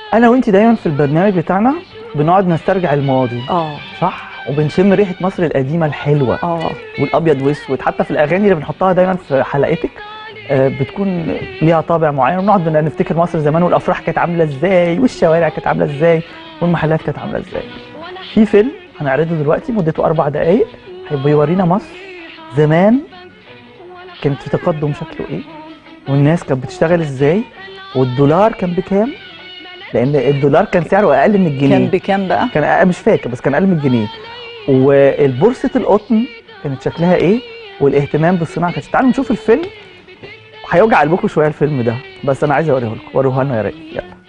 انا وانت دايما في البرنامج بتاعنا بنقعد نسترجع الماضي اه صح وبنشم ريحه مصر القديمه الحلوه اه والابيض واسود حتى في الاغاني اللي بنحطها دايما في حلقتك آه، بتكون ليها طابع معين وبنقعد بن- نفتكر مصر زمان والافراح كانت عامله ازاي والشوارع كانت عامله ازاي والمحلات كانت عامله ازاي في فيلم هنعرضه دلوقتي مدته اربع دقائق هيبقى يورينا مصر زمان كانت في تقدم شكله ايه والناس كانت بتشتغل ازاي والدولار كان بكام لان الدولار كان سعره اقل من الجنيه كان بكام بقى؟ كان أقل مش فاكر بس كان اقل من الجنيه والبورصه القطن كانت شكلها ايه والاهتمام بالصناعه كانت تعالوا نشوف الفيلم هيوجع قلبكم شويه الفيلم ده بس انا عايز اوريه لكم وروها لنا يا ريت يلا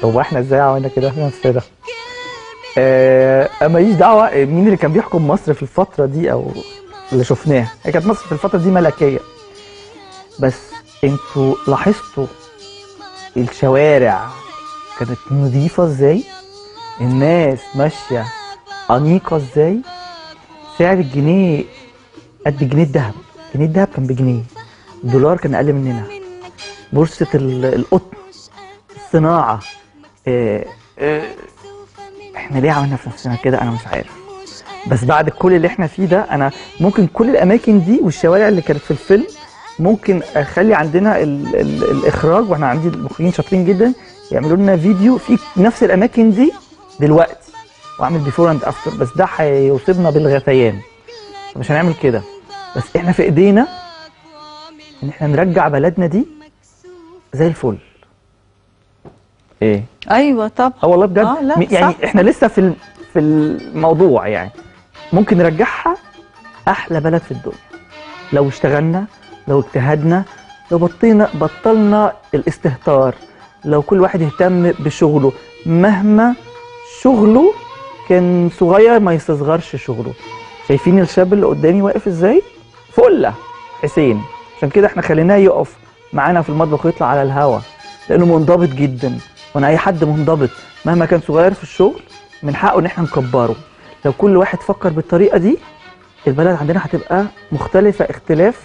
هو احنا ازاي عملنا كده في نفسنا آه ماليش دعوه مين اللي كان بيحكم مصر في الفتره دي او اللي شفناها هي كانت مصر في الفتره دي ملكيه بس انتوا لاحظتوا الشوارع كانت نظيفه ازاي الناس ماشيه انيقه ازاي سعر الجنيه قد جنيه الذهب جنيه الذهب كان بجنيه الدولار كان اقل مننا بورصه ال- القطن الصناعه آه، آه، احنا ليه عملنا في نفسنا كده انا مش عارف بس بعد كل اللي احنا فيه ده انا ممكن كل الاماكن دي والشوارع اللي كانت في الفيلم ممكن اخلي عندنا ال ال الاخراج واحنا عندي المخرجين شاطرين جدا يعملوا لنا فيديو في نفس الاماكن دي دلوقتي واعمل بيفور اند افتر بس ده هيصيبنا بالغثيان مش هنعمل كده بس احنا في ايدينا ان احنا نرجع بلدنا دي زي الفل ايه ايوه طبعا اه والله بجد آه، لا، م- يعني صح، احنا لسه في ال- في الموضوع يعني ممكن نرجعها احلى بلد في الدنيا لو اشتغلنا لو اجتهدنا لو بطينا بطلنا الاستهتار لو كل واحد اهتم بشغله مهما شغله كان صغير ما يستصغرش شغله شايفين الشاب اللي قدامي واقف ازاي فله حسين عشان كده احنا خليناه يقف معانا في المطبخ ويطلع على الهوا لانه منضبط جدا وانا اي حد منضبط مهما كان صغير في الشغل من حقه ان احنا نكبره لو كل واحد فكر بالطريقه دي البلد عندنا هتبقى مختلفه اختلاف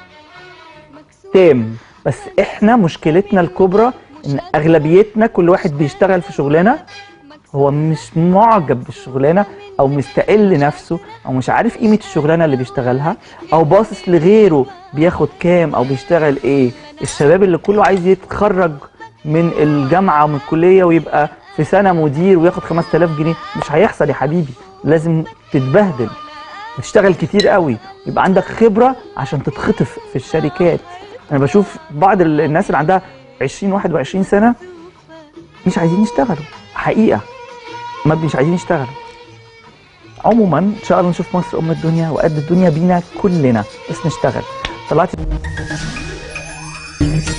تام بس احنا مشكلتنا الكبرى ان اغلبيتنا كل واحد بيشتغل في شغلانه هو مش معجب بالشغلانه او مستقل نفسه او مش عارف قيمه الشغلانه اللي بيشتغلها او باصص لغيره بياخد كام او بيشتغل ايه الشباب اللي كله عايز يتخرج من الجامعه ومن الكليه ويبقى في سنه مدير وياخد 5000 جنيه مش هيحصل يا حبيبي لازم تتبهدل تشتغل كتير قوي يبقى عندك خبره عشان تتخطف في الشركات انا بشوف بعض ال- الناس اللي عندها 20 21 سنه مش عايزين يشتغلوا حقيقه ما مش عايزين يشتغلوا عموما ان شاء الله نشوف مصر ام الدنيا وقد الدنيا بينا كلنا بس نشتغل طلعت